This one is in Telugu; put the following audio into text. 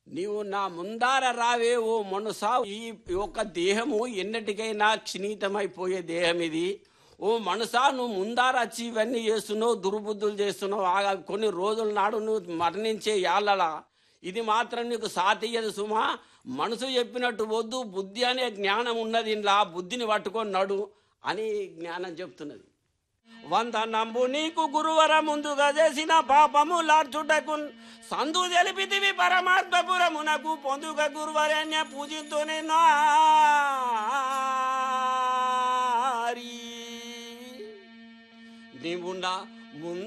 నీవు నా ముందార రావే ఓ మనసా ఈ యొక్క దేహము ఎన్నటికైనా క్షీణితమైపోయే దేహం ఇది ఓ మనసా నువ్వు ముందార వచ్చి ఇవన్నీ చేస్తున్నావు దుర్బుద్ధులు చేస్తున్నావు ఆగా కొన్ని రోజుల నాడు నువ్వు మరణించే యాళ్ళలా ఇది మాత్రం నీకు సాతీయదు సుమా మనసు చెప్పినట్టు వద్దు బుద్ధి అనే జ్ఞానం ఉన్నది ఇంట్లో ఆ బుద్ధిని పట్టుకొని నడు అని జ్ఞానం చెప్తున్నది వందనంబు నీకు గురువర ముందుగా చేసిన పాపము లార్చుటకు సందు తెలిపితివి పరమాత్మపురమునకు పొందుక గురువరణ్య పూజితోనే నారీ నీవు నా ముందు